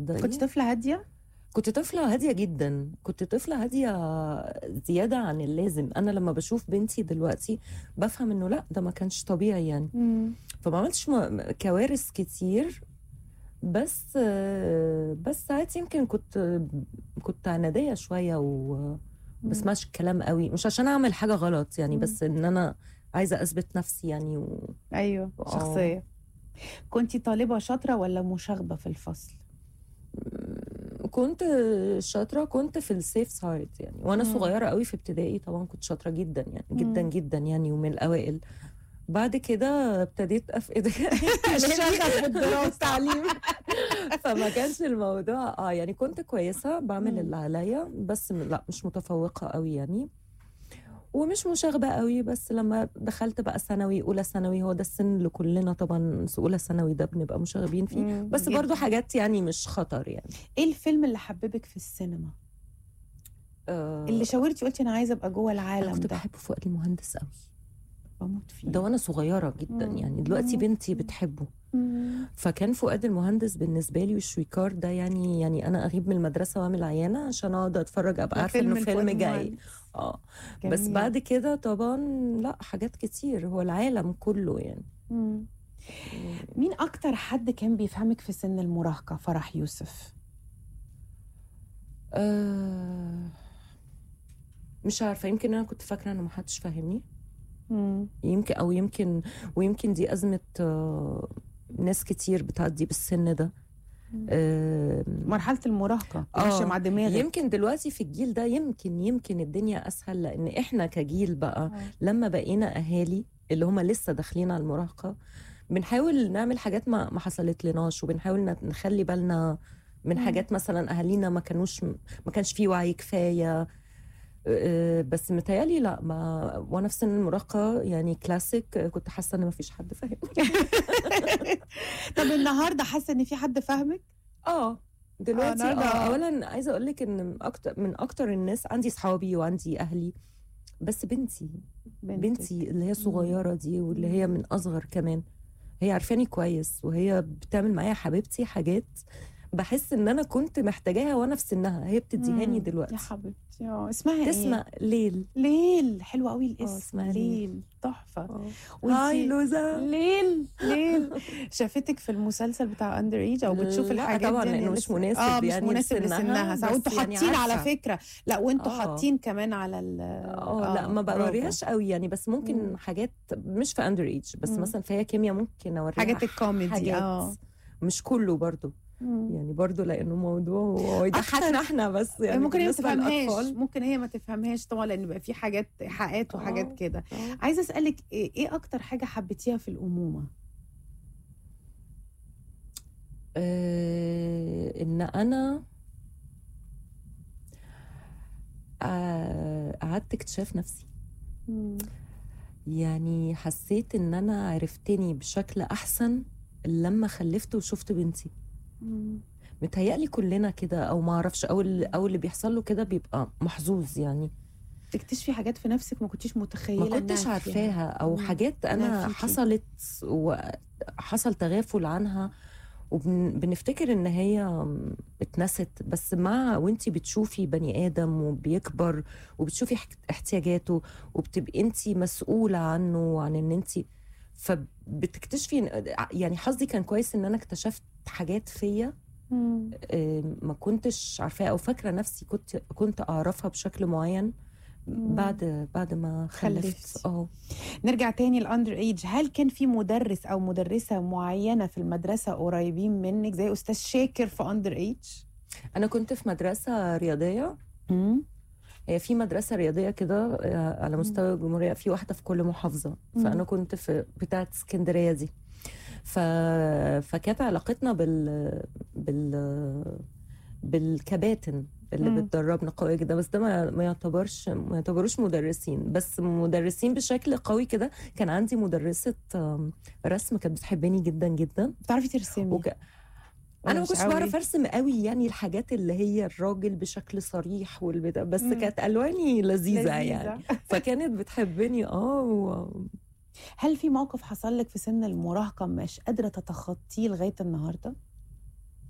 تصدقي كنت طفله هاديه كنت طفلة هادية جدا كنت طفلة هادية زيادة عن اللازم أنا لما بشوف بنتي دلوقتي بفهم إنه لا ده ما كانش طبيعي يعني فما عملتش م- كوارث كتير بس آه، بس ساعات يمكن كنت كنت عنادية شوية و بسمعش الكلام قوي مش عشان أعمل حاجة غلط يعني مم. بس إن أنا عايزة أثبت نفسي يعني و... ايوه آه. شخصيه كنت طالبه شاطره ولا مشاغبه في الفصل كنت شاطرة كنت في السيف سايد يعني وانا مم. صغيرة قوي في ابتدائي طبعا كنت شاطرة جدا يعني جدا مم. جدا يعني ومن الاوائل بعد كده ابتديت افقد الشغف والدراسة. والتعليم فما كانش الموضوع اه يعني كنت كويسة بعمل مم. اللي عليا بس م- لا مش متفوقة قوي يعني ومش مشاغبة قوي بس لما دخلت بقى ثانوي اولى ثانوي هو ده السن اللي كلنا طبعا اولى ثانوي ده بنبقى مشاغبين فيه مم، بس جداً. برضو حاجات يعني مش خطر يعني ايه الفيلم اللي حببك في السينما آه اللي شاورتي قلتي انا عايزه ابقى جوه انا العالم كنت ده بحب فؤاد المهندس قوي بموت فيه ده وانا صغيره جدا مم. يعني دلوقتي مم. بنتي بتحبه مم. فكان فؤاد المهندس بالنسبه لي والشويكار ده يعني يعني انا اغيب من المدرسه واعمل عيانه عشان اقعد اتفرج ابقى عارفه انه الفؤاد فيلم جاي المهندس. اه بس جميل. بعد كده طبعا لا حاجات كتير هو العالم كله يعني مم. مين اكتر حد كان بيفهمك في سن المراهقه فرح يوسف آه مش عارفه يمكن انا كنت فاكره انه محدش فاهمني مم. يمكن او يمكن ويمكن دي ازمه آه ناس كتير بتعدي بالسن ده آه مرحله المراهقه آه، ماشيه مع دماغك يمكن دلوقتي في الجيل ده يمكن يمكن الدنيا اسهل لان احنا كجيل بقى آه. لما بقينا اهالي اللي هم لسه داخلين على المراهقه بنحاول نعمل حاجات ما ما حصلت لناش وبنحاول ن- نخلي بالنا من مم. حاجات مثلا اهالينا ما كانوش ما كانش فيه وعي كفايه آه، بس متهيألي لا ما وانا في سن المراهقه يعني كلاسيك آه، كنت حاسه ان ما فيش حد فاهمني طب النهارده حاسه ان في حد فاهمك اه دلوقتي أنا- اه اولا عايزه اقول لك ان من اكتر من اكتر الناس عندي صحابي وعندي اهلي بس بنتي بنتك. بنتي اللي هي صغيره دي واللي هي من اصغر كمان هي عارفاني كويس وهي بتعمل معايا حبيبتي حاجات بحس ان انا كنت محتاجاها وانا في سنها هي بتديهاني مم. دلوقتي يا حبيبتي اه اسمها تسمع ليل ايه ليل حلو قوي آه، الاسم اسمها ليل تحفه وإنتي- هاي لوزا ليل ليل شافتك في المسلسل بتاع اندر ايج او بتشوف لا الحاجات طبعاً، دي لأنه يعني مش لسه- مناسب اه مش يعني مناسب لسنها، لسنها صح بس وانتوا يعني حاطين على عارفة. فكره لا وانتوا آه. حاطين كمان على ال اه لا ما برافو. بوريهاش قوي يعني بس ممكن مم. حاجات مش في اندر ايج بس مم. مثلا فهي كيمياء ممكن اوريها حاجات الكوميدي حاجات اه مش كله برضو مم. يعني برضو لانه موضوع يضحكنا احنا بس يعني ممكن هي ما بالنسبة تفهمهاش للأطفال. ممكن هي ما تفهمهاش طبعا لان بيبقى في حاجات حقات وحاجات آه. كده آه. عايزه اسالك ايه إيه اكتر حاجه حبيتيها في الامومه آه ان انا آه، قعدت اكتشاف نفسي يعني حسيت ان انا عرفتني بشكل احسن لما خلفت وشفت بنتي متهيألي كلنا كده او ما اعرفش او اللي او اللي بيحصل له كده بيبقى محظوظ يعني تكتشفي حاجات في نفسك ما كنتيش متخيله ما كنتش إنها فيها. عارفاها او مم. حاجات إنها انا فيكي. حصلت وحصل تغافل عنها وبنفتكر ان هي اتنست بس مع وانتي بتشوفي بني ادم وبيكبر وبتشوفي اح- احتياجاته وبتبقي انتي مسؤوله عنه وعن ان انتي فبتكتشفي إن- يعني حظي كان كويس ان انا اكتشفت حاجات فيا مم. آه، ما كنتش عارفاها او فاكره نفسي كنت كنت اعرفها بشكل معين مم. بعد بعد ما خلفت خلفتي. اه نرجع تاني الاندر ايج هل كان في مدرس او مدرسه معينه في المدرسه قريبين منك زي استاذ شاكر في اندر ايج انا كنت في مدرسه رياضيه هي في مدرسه رياضيه كده آه، على مستوى الجمهوريه في واحده في كل محافظه مم. فانا كنت في بتاعه اسكندريه دي ف... فكانت علاقتنا بال بال بالكباتن اللي مم. بتدربنا قويه جدا بس ده ما, ما يعتبرش ما يعتبروش مدرسين بس مدرسين بشكل قوي كده كان عندي مدرسه آم، رسم كانت بتحبني جدا جدا بتعرفي ترسمي وك... انا ما مش كنتش قوي. بعرف ارسم قوي يعني الحاجات اللي هي الراجل بشكل صريح والبتاع بس مم. كانت الواني لذيذه, لذيذة. يعني فكانت بتحبني اه و... هل في موقف حصل لك في سن المراهقه مش قادره تتخطيه لغايه النهارده